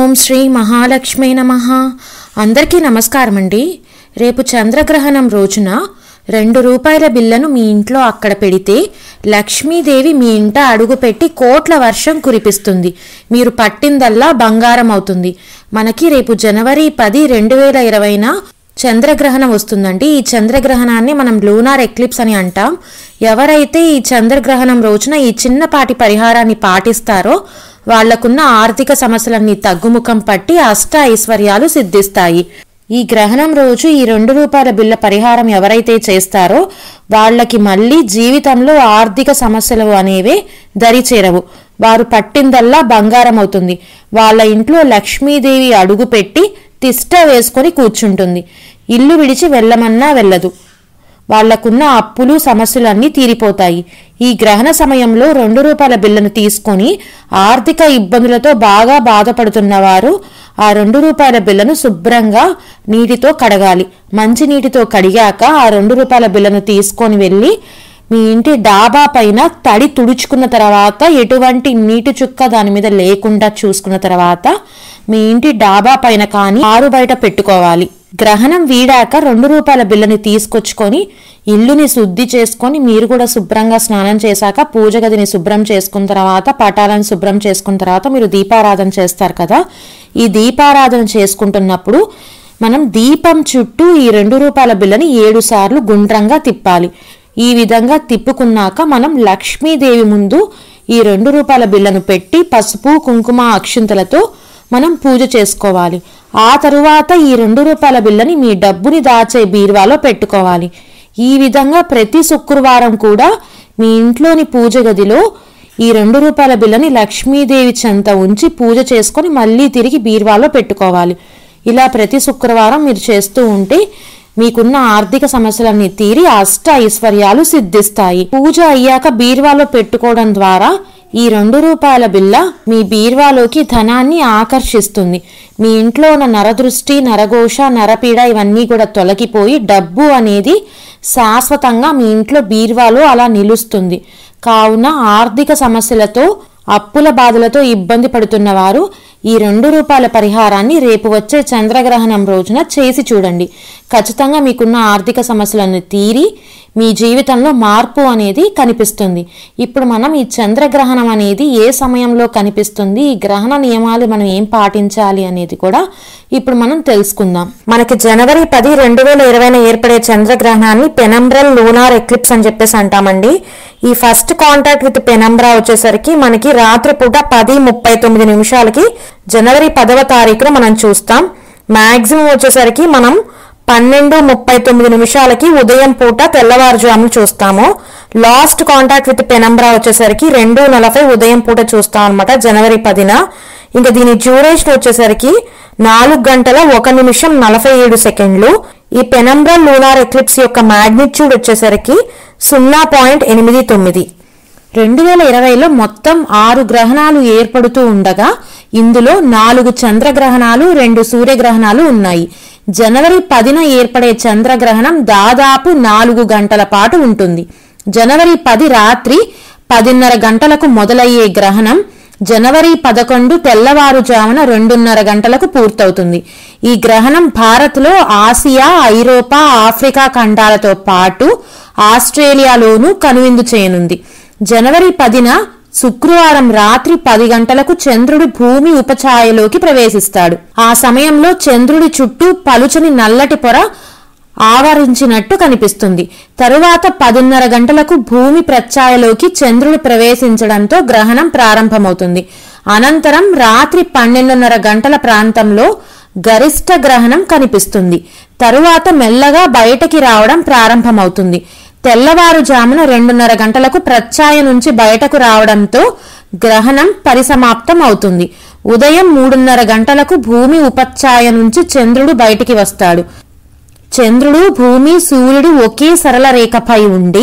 ఓం శ్రీ మహాలక్ష్మి నమ అందరికీ నమస్కారం అండి రేపు చంద్రగ్రహణం రోజున రెండు రూపాయల బిల్లను మీ ఇంట్లో అక్కడ పెడితే లక్ష్మీదేవి మీ ఇంట అడుగుపెట్టి కోట్ల వర్షం కురిపిస్తుంది మీరు పట్టిందల్లా బంగారం అవుతుంది మనకి రేపు జనవరి పది రెండు వేల ఇరవైన చంద్రగ్రహణం వస్తుందండి ఈ చంద్రగ్రహణాన్ని మనం లూనార్ ఎక్లిప్స్ అని అంటాం ఎవరైతే ఈ చంద్రగ్రహణం రోజున ఈ చిన్నపాటి పరిహారాన్ని పాటిస్తారో వాళ్లకున్న ఆర్థిక సమస్యలన్నీ తగ్గుముఖం పట్టి అష్ట ఐశ్వర్యాలు సిద్ధిస్తాయి ఈ గ్రహణం రోజు ఈ రెండు రూపాయల బిల్ల పరిహారం ఎవరైతే చేస్తారో వాళ్ళకి మళ్ళీ జీవితంలో ఆర్థిక సమస్యలు అనేవే దరిచేరవు వారు పట్టిందల్లా బంగారం అవుతుంది వాళ్ళ ఇంట్లో లక్ష్మీదేవి అడుగు పెట్టి తిష్ట వేసుకొని కూర్చుంటుంది ఇల్లు విడిచి వెళ్ళమన్నా వెళ్ళదు వాళ్లకున్న అప్పులు సమస్యలన్నీ తీరిపోతాయి ఈ గ్రహణ సమయంలో రెండు రూపాయల బిల్లను తీసుకొని ఆర్థిక ఇబ్బందులతో బాగా బాధపడుతున్న వారు ఆ రెండు రూపాయల బిల్లను శుభ్రంగా నీటితో కడగాలి మంచి నీటితో కడిగాక ఆ రెండు రూపాయల బిల్లను తీసుకొని వెళ్ళి మీ ఇంటి డాబా పైన తడి తుడుచుకున్న తర్వాత ఎటువంటి నీటి చుక్క దాని మీద లేకుండా చూసుకున్న తర్వాత మీ ఇంటి డాబా పైన కానీ ఆరు బయట పెట్టుకోవాలి గ్రహణం వీడాక రెండు రూపాయల బిల్లని తీసుకొచ్చుకొని ఇల్లుని శుద్ధి చేసుకొని మీరు కూడా శుభ్రంగా స్నానం చేశాక పూజ గదిని శుభ్రం చేసుకున్న తర్వాత పటాలను శుభ్రం చేసుకున్న తర్వాత మీరు దీపారాధన చేస్తారు కదా ఈ దీపారాధన చేసుకుంటున్నప్పుడు మనం దీపం చుట్టూ ఈ రెండు రూపాయల బిల్లని ఏడు సార్లు గుండ్రంగా తిప్పాలి ఈ విధంగా తిప్పుకున్నాక మనం లక్ష్మీదేవి ముందు ఈ రెండు రూపాయల బిల్లను పెట్టి పసుపు కుంకుమ అక్షింతలతో మనం పూజ చేసుకోవాలి ఆ తరువాత ఈ రెండు రూపాయల బిల్లని మీ డబ్బుని దాచే బీరువాలో పెట్టుకోవాలి ఈ విధంగా ప్రతి శుక్రవారం కూడా మీ ఇంట్లోని పూజ గదిలో ఈ రెండు రూపాయల బిల్లని లక్ష్మీదేవి చెంత ఉంచి పూజ చేసుకొని మళ్ళీ తిరిగి బీరువాలో పెట్టుకోవాలి ఇలా ప్రతి శుక్రవారం మీరు చేస్తూ ఉంటే మీకున్న ఆర్థిక సమస్యలన్నీ తీరి అష్ట ఐశ్వర్యాలు సిద్ధిస్తాయి పూజ అయ్యాక బీరువాలో పెట్టుకోవడం ద్వారా ఈ రెండు రూపాయల బిల్ల మీ బీర్వాలోకి ధనాన్ని ఆకర్షిస్తుంది మీ ఇంట్లో ఉన్న నరదృష్టి నరఘోష నరపీడ ఇవన్నీ కూడా తొలగిపోయి డబ్బు అనేది శాశ్వతంగా మీ ఇంట్లో బీర్వాలో అలా నిలుస్తుంది కావున ఆర్థిక సమస్యలతో అప్పుల బాధలతో ఇబ్బంది పడుతున్న వారు ఈ రెండు రూపాయల పరిహారాన్ని రేపు వచ్చే చంద్రగ్రహణం రోజున చేసి చూడండి ఖచ్చితంగా మీకున్న ఆర్థిక సమస్యలను తీరి మీ జీవితంలో మార్పు అనేది కనిపిస్తుంది ఇప్పుడు మనం ఈ చంద్రగ్రహణం అనేది ఏ సమయంలో కనిపిస్తుంది ఈ గ్రహణ నియమాలు మనం ఏం పాటించాలి అనేది కూడా ఇప్పుడు మనం తెలుసుకుందాం మనకి జనవరి పది రెండు వేల ఇరవైన ఏర్పడే చంద్రగ్రహణాన్ని పెనంబ్రల్ లూనార్ ఎక్లిప్స్ అని చెప్పేసి అంటామండి ఈ ఫస్ట్ కాంటాక్ట్ విత్ పెనంబ్రా వచ్చేసరికి మనకి రాత్రిపూట పది ముప్పై తొమ్మిది నిమిషాలకి జనవరి పదవ తారీఖున మనం చూస్తాం మాక్సిమం వచ్చేసరికి మనం పన్నెండు ముప్పై తొమ్మిది నిమిషాలకి ఉదయం పూట తెల్లవారుజామున చూస్తాము లాస్ట్ కాంటాక్ట్ విత్ పెనంబ్రా వచ్చేసరికి రెండు నలభై ఉదయం పూట చూస్తాం అనమాట జనవరి పదిన ఇంకా దీని డ్యూరేషన్ వచ్చేసరికి నాలుగు గంటల ఒక నిమిషం నలభై ఏడు సెకండ్లు ఈ పెనంబ్రా లూనార్ ఎక్లిప్స్ యొక్క మ్యాగ్నిట్యూడ్ వచ్చేసరికి సున్నా పాయింట్ ఎనిమిది తొమ్మిది రెండు వేల ఇరవైలో మొత్తం ఆరు గ్రహణాలు ఏర్పడుతూ ఉండగా ఇందులో నాలుగు చంద్రగ్రహణాలు రెండు సూర్యగ్రహణాలు ఉన్నాయి జనవరి పదిన ఏర్పడే చంద్రగ్రహణం దాదాపు నాలుగు గంటల పాటు ఉంటుంది జనవరి పది రాత్రి పదిన్నర గంటలకు మొదలయ్యే గ్రహణం జనవరి పదకొండు తెల్లవారుజామున రెండున్నర గంటలకు పూర్తవుతుంది ఈ గ్రహణం భారత్లో ఆసియా ఐరోపా ఆఫ్రికా ఖండాలతో పాటు ఆస్ట్రేలియాలోనూ కనువిందు చేయనుంది జనవరి పదిన శుక్రవారం రాత్రి పది గంటలకు చంద్రుడు భూమి ఉపఛాయలోకి ప్రవేశిస్తాడు ఆ సమయంలో చంద్రుడి చుట్టూ పలుచని నల్లటి పొర ఆవరించినట్టు కనిపిస్తుంది తరువాత పదిన్నర గంటలకు భూమి ప్రచ్ఛాయలోకి చంద్రుడు ప్రవేశించడంతో గ్రహణం ప్రారంభమవుతుంది అనంతరం రాత్రి పన్నెండున్నర గంటల ప్రాంతంలో గరిష్ట గ్రహణం కనిపిస్తుంది తరువాత మెల్లగా బయటకి రావడం ప్రారంభమవుతుంది తెల్లవారుజామున రెండున్నర గంటలకు ప్రచ్ఛాయ నుంచి బయటకు రావడంతో గ్రహణం పరిసమాప్తం అవుతుంది ఉదయం మూడున్నర గంటలకు భూమి ఉపఛాయ నుంచి చంద్రుడు బయటికి వస్తాడు చంద్రుడు భూమి సూర్యుడు ఒకే సరళ రేఖపై ఉండి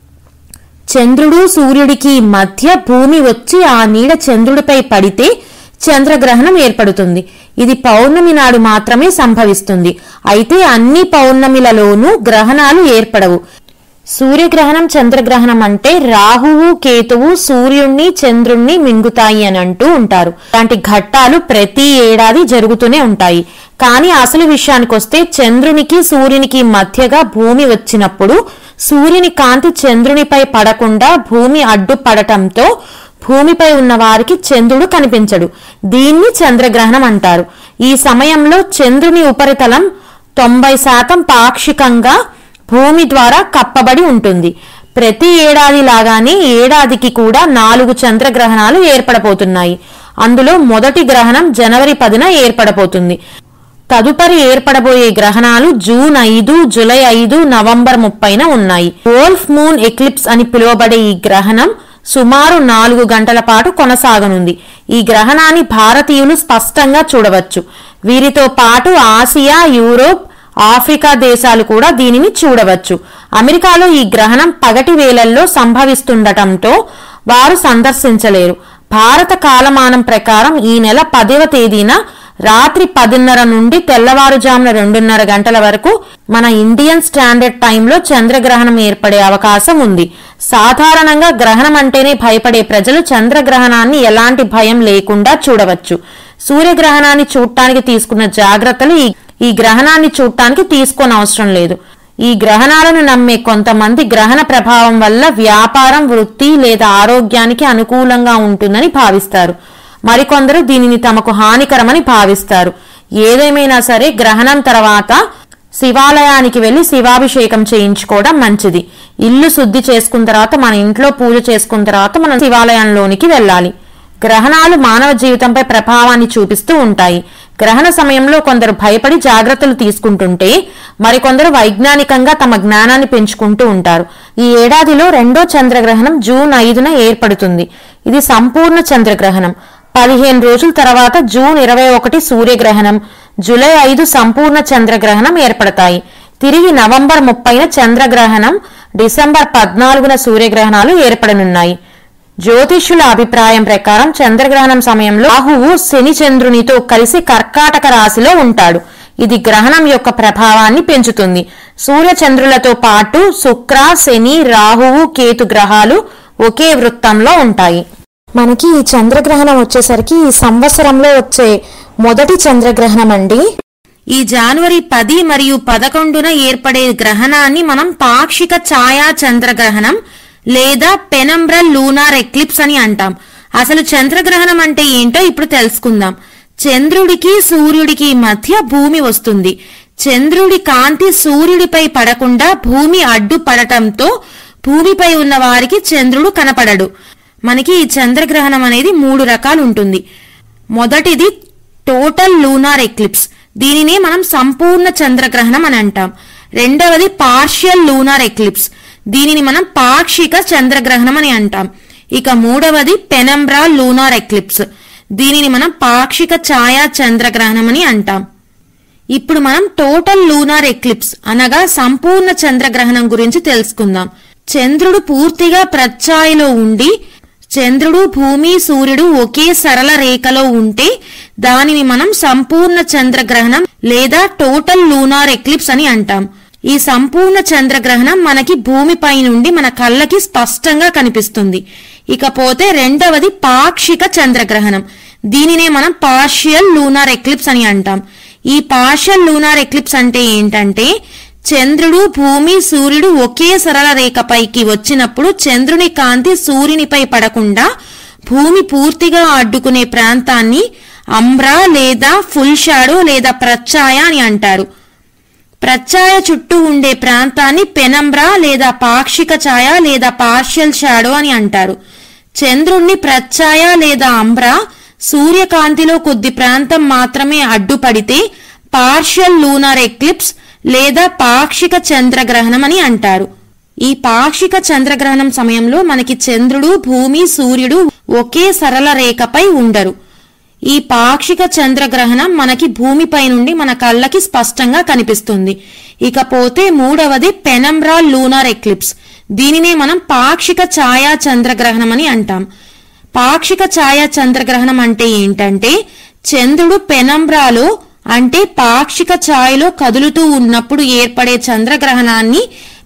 చంద్రుడు సూర్యుడికి మధ్య భూమి వచ్చి ఆ నీడ చంద్రుడిపై పడితే చంద్రగ్రహణం ఏర్పడుతుంది ఇది పౌర్ణమి నాడు మాత్రమే సంభవిస్తుంది అయితే అన్ని పౌర్ణమిలలోనూ గ్రహణాలు ఏర్పడవు సూర్యగ్రహణం చంద్రగ్రహణం అంటే రాహువు కేతువు సూర్యుణ్ణి చంద్రుణ్ణి మింగుతాయి అని అంటూ ఉంటారు అలాంటి ఘట్టాలు ప్రతి ఏడాది జరుగుతూనే ఉంటాయి కానీ అసలు విషయానికి వస్తే చంద్రునికి సూర్యునికి మధ్యగా భూమి వచ్చినప్పుడు సూర్యుని కాంతి చంద్రునిపై పడకుండా భూమి అడ్డుపడటంతో భూమిపై ఉన్న వారికి చంద్రుడు కనిపించడు దీన్ని చంద్రగ్రహణం అంటారు ఈ సమయంలో చంద్రుని ఉపరితలం తొంభై శాతం పాక్షికంగా భూమి ద్వారా కప్పబడి ఉంటుంది ప్రతి ఏడాది లాగానే ఏడాదికి కూడా నాలుగు చంద్రగ్రహణాలు ఏర్పడబోతున్నాయి అందులో మొదటి గ్రహణం జనవరి పదిన ఏర్పడబోతుంది తదుపరి ఏర్పడబోయే గ్రహణాలు జూన్ ఐదు జూలై ఐదు నవంబర్ ముప్పైన ఉన్నాయి వోల్ఫ్ మూన్ ఎక్లిప్స్ అని పిలువబడే ఈ గ్రహణం సుమారు నాలుగు గంటల పాటు కొనసాగనుంది ఈ గ్రహణాన్ని భారతీయులు స్పష్టంగా చూడవచ్చు వీరితో పాటు ఆసియా యూరోప్ ఆఫ్రికా దేశాలు కూడా దీనిని చూడవచ్చు అమెరికాలో ఈ గ్రహణం పగటి వేళల్లో సంభవిస్తుండటంతో వారు సందర్శించలేరు భారత కాలమానం ప్రకారం ఈ నెల పదవ తేదీన రాత్రి పదిన్నర నుండి తెల్లవారుజామున రెండున్నర గంటల వరకు మన ఇండియన్ స్టాండర్డ్ టైంలో చంద్రగ్రహణం ఏర్పడే అవకాశం ఉంది సాధారణంగా గ్రహణం అంటేనే భయపడే ప్రజలు చంద్రగ్రహణాన్ని ఎలాంటి భయం లేకుండా చూడవచ్చు సూర్యగ్రహణాన్ని చూడటానికి తీసుకున్న జాగ్రత్తలు ఈ ఈ గ్రహణాన్ని చూడటానికి తీసుకోని అవసరం లేదు ఈ గ్రహణాలను నమ్మే కొంతమంది గ్రహణ ప్రభావం వల్ల వ్యాపారం వృత్తి లేదా ఆరోగ్యానికి అనుకూలంగా ఉంటుందని భావిస్తారు మరికొందరు దీనిని తమకు హానికరమని భావిస్తారు ఏదేమైనా సరే గ్రహణం తర్వాత శివాలయానికి వెళ్లి శివాభిషేకం చేయించుకోవడం మంచిది ఇల్లు శుద్ధి చేసుకున్న తర్వాత మన ఇంట్లో పూజ చేసుకున్న తర్వాత మనం శివాలయంలోనికి వెళ్ళాలి గ్రహణాలు మానవ జీవితంపై ప్రభావాన్ని చూపిస్తూ ఉంటాయి గ్రహణ సమయంలో కొందరు భయపడి జాగ్రత్తలు తీసుకుంటుంటే మరికొందరు వైజ్ఞానికంగా తమ జ్ఞానాన్ని పెంచుకుంటూ ఉంటారు ఈ ఏడాదిలో రెండో చంద్రగ్రహణం జూన్ ఐదున ఏర్పడుతుంది ఇది సంపూర్ణ చంద్రగ్రహణం పదిహేను రోజుల తర్వాత జూన్ ఇరవై ఒకటి సూర్యగ్రహణం జూలై ఐదు సంపూర్ణ చంద్రగ్రహణం ఏర్పడతాయి తిరిగి నవంబర్ ముప్పైన చంద్రగ్రహణం డిసెంబర్ పద్నాలుగున సూర్యగ్రహణాలు ఏర్పడనున్నాయి జ్యోతిష్యుల అభిప్రాయం ప్రకారం చంద్రగ్రహణం సమయంలో రాహువు శని చంద్రునితో కలిసి కర్కాటక రాశిలో ఉంటాడు ఇది గ్రహణం యొక్క ప్రభావాన్ని పెంచుతుంది సూర్య చంద్రులతో పాటు శుక్ర శని రాహువు కేతు గ్రహాలు ఒకే వృత్తంలో ఉంటాయి మనకి ఈ చంద్రగ్రహణం వచ్చేసరికి ఈ సంవత్సరంలో వచ్చే మొదటి చంద్రగ్రహణం అండి ఈ జనవరి పది మరియు పదకొండున ఏర్పడే గ్రహణాన్ని మనం పాక్షిక ఛాయా చంద్రగ్రహణం లేదా పెనంబ్రల్ లూనార్ ఎక్లిప్స్ అని అంటాం అసలు చంద్రగ్రహణం అంటే ఏంటో ఇప్పుడు తెలుసుకుందాం చంద్రుడికి సూర్యుడికి మధ్య భూమి వస్తుంది చంద్రుడి కాంతి సూర్యుడిపై పడకుండా భూమి అడ్డుపడటంతో భూమిపై ఉన్న వారికి చంద్రుడు కనపడడు మనకి ఈ చంద్రగ్రహణం అనేది మూడు రకాలు ఉంటుంది మొదటిది టోటల్ లూనార్ ఎక్లిప్స్ దీనినే మనం సంపూర్ణ చంద్రగ్రహణం అని అంటాం రెండవది పార్షియల్ లూనార్ ఎక్లిప్స్ దీనిని మనం పాక్షిక చంద్రగ్రహణం అని అంటాం ఇక మూడవది పెనంబ్రా లూనార్ ఎక్లిప్స్ దీనిని మనం పాక్షిక ఛాయా చంద్రగ్రహణం అని అంటాం ఇప్పుడు మనం టోటల్ లూనార్ ఎక్లిప్స్ అనగా సంపూర్ణ చంద్రగ్రహణం గురించి తెలుసుకుందాం చంద్రుడు పూర్తిగా ప్రచ్ఛాయలో ఉండి చంద్రుడు భూమి సూర్యుడు ఒకే సరళ రేఖలో ఉంటే దానిని మనం సంపూర్ణ చంద్రగ్రహణం లేదా టోటల్ లూనార్ ఎక్లిప్స్ అని అంటాం ఈ సంపూర్ణ చంద్రగ్రహణం మనకి భూమిపై నుండి మన కళ్ళకి స్పష్టంగా కనిపిస్తుంది ఇకపోతే రెండవది పాక్షిక చంద్రగ్రహణం దీనినే మనం పార్షియల్ లూనార్ ఎక్లిప్స్ అని అంటాం ఈ పార్షియల్ లూనార్ ఎక్లిప్స్ అంటే ఏంటంటే చంద్రుడు భూమి సూర్యుడు ఒకే సరళ రేఖపైకి వచ్చినప్పుడు చంద్రుని కాంతి సూర్యునిపై పడకుండా భూమి పూర్తిగా అడ్డుకునే ప్రాంతాన్ని అంబ్రా లేదా ఫుల్ షాడో లేదా ప్రచ్ఛాయ అని అంటారు ప్రచ్ఛాయ చుట్టూ ఉండే ప్రాంతాన్ని పెనంబ్రా లేదా పాక్షిక ఛాయ లేదా పార్షియల్ షాడో అని అంటారు చంద్రుణ్ణి ప్రచ్ఛాయ లేదా అంబ్రా సూర్యకాంతిలో కొద్ది ప్రాంతం మాత్రమే అడ్డుపడితే పార్షియల్ లూనార్ ఎక్లిప్స్ లేదా పాక్షిక చంద్రగ్రహణం అని అంటారు ఈ పాక్షిక చంద్రగ్రహణం సమయంలో మనకి చంద్రుడు భూమి సూర్యుడు ఒకే సరళ రేఖపై ఉండరు ఈ పాక్షిక చంద్రగ్రహణం మనకి భూమిపై నుండి మన కళ్ళకి స్పష్టంగా కనిపిస్తుంది ఇకపోతే మూడవది పెనంబ్రా లూనార్ ఎక్లిప్స్ దీనినే మనం పాక్షిక ఛాయా చంద్రగ్రహణం అని అంటాం పాక్షిక ఛాయా చంద్రగ్రహణం అంటే ఏంటంటే చంద్రుడు పెనంబ్రాలో అంటే పాక్షిక ఛాయలో కదులుతూ ఉన్నప్పుడు ఏర్పడే చంద్రగ్రహణాన్ని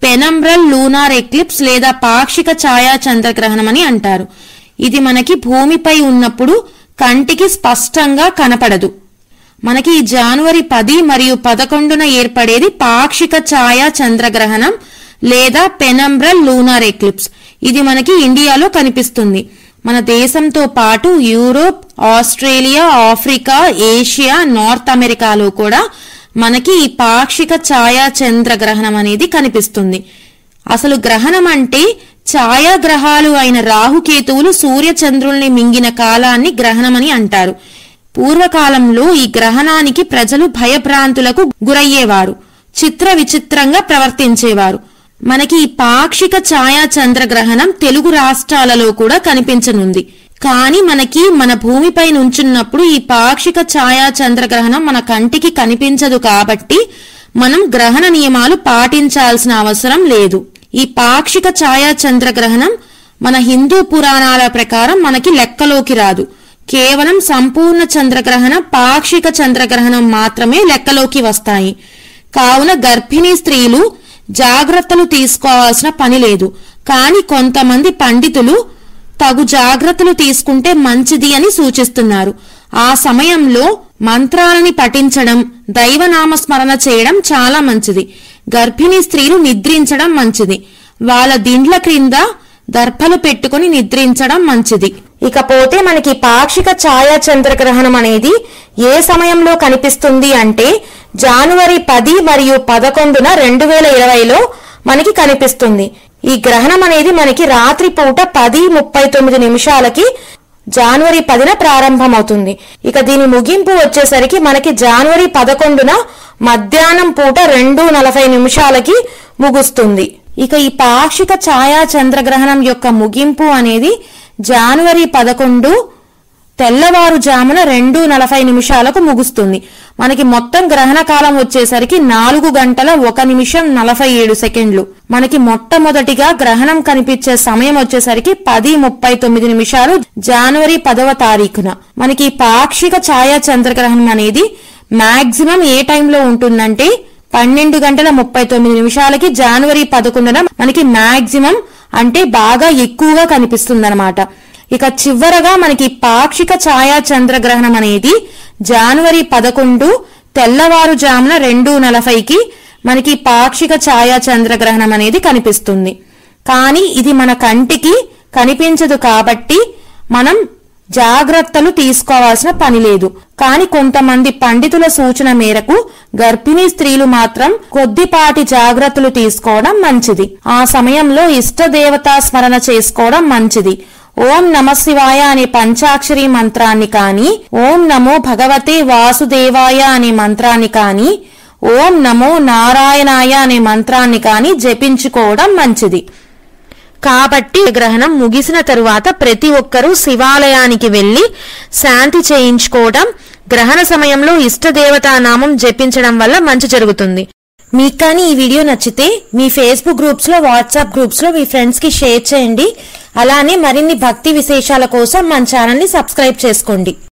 పెనంబ్రల్ లూనార్ ఎక్లిప్స్ లేదా పాక్షిక ఛాయా చంద్రగ్రహణం అని అంటారు ఇది మనకి భూమిపై ఉన్నప్పుడు కంటికి స్పష్టంగా కనపడదు మనకి ఈ జనవరి పది మరియు పదకొండున ఏర్పడేది పాక్షిక ఛాయా చంద్రగ్రహణం లేదా పెనంబ్రల్ లూనార్ ఎక్లిప్స్ ఇది మనకి ఇండియాలో కనిపిస్తుంది మన దేశంతో పాటు Europe Australia Africa Asia north అమెరికాలో కూడా మనకి ఈ పాక్షిక ఛాయా చంద్రగ్రహణం అనేది కనిపిస్తుంది అసలు గ్రహణం అంటే ఛాయాగ్రహాలు అయిన రాహుకేతువులు సూర్య చంద్రుల్ని మింగిన కాలాన్ని గ్రహణమని అంటారు పూర్వకాలంలో ఈ గ్రహణానికి ప్రజలు భయభ్రాంతులకు గురయ్యేవారు చిత్ర విచిత్రంగా ప్రవర్తించేవారు మనకి ఈ పాక్షిక ఛాయా చంద్రగ్రహణం తెలుగు రాష్ట్రాలలో కూడా కనిపించనుంది కానీ మనకి మన భూమిపై నుంచున్నప్పుడు ఈ పాక్షిక ఛాయా చంద్రగ్రహణం మన కంటికి కనిపించదు కాబట్టి మనం గ్రహణ నియమాలు పాటించాల్సిన అవసరం లేదు ఈ పాక్షిక ఛాయా చంద్రగ్రహణం మన హిందూ పురాణాల ప్రకారం మనకి లెక్కలోకి రాదు కేవలం సంపూర్ణ చంద్రగ్రహణ పాక్షిక చంద్రగ్రహణం మాత్రమే లెక్కలోకి వస్తాయి కావున గర్భిణీ స్త్రీలు జాగ్రత్తలు తీసుకోవాల్సిన పని లేదు కానీ కొంతమంది పండితులు తగు జాగ్రత్తలు తీసుకుంటే మంచిది అని సూచిస్తున్నారు ఆ సమయంలో మంత్రాలని పఠించడం దైవనామ స్మరణ చేయడం చాలా మంచిది గర్భిణీ స్త్రీలు నిద్రించడం మంచిది వాళ్ళ దిండ్ల క్రింద దర్భలు పెట్టుకుని నిద్రించడం మంచిది ఇకపోతే మనకి పాక్షిక ఛాయా చంద్రగ్రహణం అనేది ఏ సమయంలో కనిపిస్తుంది అంటే జనవరి పది మరియు పదకొండున రెండు వేల ఇరవైలో మనకి కనిపిస్తుంది ఈ గ్రహణం అనేది మనకి రాత్రి పూట పది ముప్పై తొమ్మిది నిమిషాలకి జనవరి పదిన ప్రారంభమవుతుంది ఇక దీని ముగింపు వచ్చేసరికి మనకి జనవరి పదకొండున మధ్యాహ్నం పూట రెండు నలభై నిమిషాలకి ముగుస్తుంది ఇక ఈ పాక్షిక ఛాయా చంద్రగ్రహణం యొక్క ముగింపు అనేది జనవరి పదకొండు తెల్లవారుజామున రెండు నలభై నిమిషాలకు ముగుస్తుంది మనకి మొత్తం గ్రహణ కాలం వచ్చేసరికి నాలుగు గంటల ఒక నిమిషం నలభై ఏడు సెకండ్లు మనకి మొట్టమొదటిగా గ్రహణం కనిపించే సమయం వచ్చేసరికి పది ముప్పై తొమ్మిది నిమిషాలు జనవరి పదవ తారీఖున మనకి ఈ పాక్షిక ఛాయా చంద్రగ్రహణం అనేది మాక్సిమం ఏ టైంలో ఉంటుందంటే పన్నెండు గంటల ముప్పై తొమ్మిది నిమిషాలకి జనవరి పదకొండున మనకి మాక్సిమం అంటే బాగా ఎక్కువగా కనిపిస్తుందన్నమాట ఇక చివరగా మనకి పాక్షిక ఛాయా చంద్రగ్రహణం అనేది జనవరి పదకొండు తెల్లవారుజామున రెండు నలభైకి మనకి పాక్షిక ఛాయా చంద్రగ్రహణం అనేది కనిపిస్తుంది కానీ ఇది మన కంటికి కనిపించదు కాబట్టి మనం జాగ్రత్తలు తీసుకోవాల్సిన పని లేదు కానీ కొంతమంది పండితుల సూచన మేరకు గర్భిణీ స్త్రీలు మాత్రం కొద్దిపాటి జాగ్రత్తలు తీసుకోవడం మంచిది ఆ సమయంలో ఇష్ట దేవతా స్మరణ చేసుకోవడం మంచిది ఓం నమ శివాయ అనే పంచాక్షరి మంత్రాన్ని కాని ఓం నమో భగవతే వాసుదేవాయ అనే మంత్రాన్ని కాని ఓం నమో నారాయణాయ అనే మంత్రాన్ని కాని జపించుకోవడం మంచిది కాబట్టి గ్రహణం ముగిసిన తరువాత ప్రతి ఒక్కరూ శివాలయానికి వెళ్లి శాంతి చేయించుకోవడం గ్రహణ సమయంలో ఇష్టదేవతా నామం జపించడం వల్ల మంచి జరుగుతుంది మీకు కానీ ఈ వీడియో నచ్చితే మీ ఫేస్బుక్ గ్రూప్స్ లో వాట్సాప్ గ్రూప్స్ లో మీ ఫ్రెండ్స్ కి షేర్ చేయండి అలానే మరిన్ని భక్తి విశేషాల కోసం మన ఛానల్ ని సబ్స్క్రైబ్ చేసుకోండి